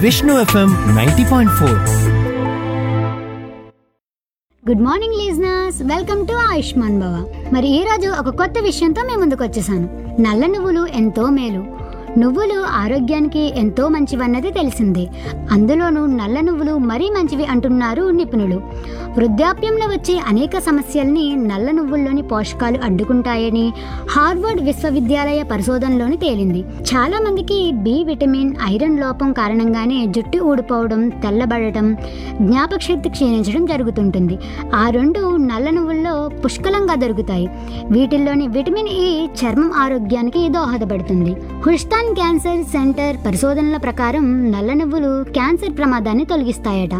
Vishnu FM ninety point four good morning listeners welcome to Ayushman Bhava మరి ఈ రోజు ఒక కొత్త విషయంతో మేము ముందుకు వచ్చేసాను నల్ల నువ్వులు ఎంతో మేలు నువ్వులు ఆరోగ్యానికి ఎంతో మంచివన్నది తెలిసిందే అందులోనూ నల్ల నువ్వులు మరీ మంచివి అంటున్నారు నిపుణులు వృద్ధాప్యంలో వచ్చే అనేక సమస్యల్ని నల్ల నువ్వుల్లోని పోషకాలు అడ్డుకుంటాయని హార్వర్డ్ విశ్వవిద్యాలయ పరిశోధనలోని తేలింది చాలా మందికి బి విటమిన్ ఐరన్ లోపం కారణంగానే జుట్టు ఊడిపోవడం తెల్లబడటం జ్ఞాపక శక్తి క్షీణించడం జరుగుతుంటుంది ఆ రెండు నల్ల నువ్వుల్లో పుష్కలంగా దొరుకుతాయి వీటిల్లోని విటమిన్ ఈ చర్మం ఆరోగ్యానికి దోహదపడుతుంది హుస్టాన్ క్యాన్సర్ సెంటర్ పరిశోధనల ప్రకారం నల్ల నువ్వులు క్యాన్సర్ ప్రమాదాన్ని తొలగిస్తాయట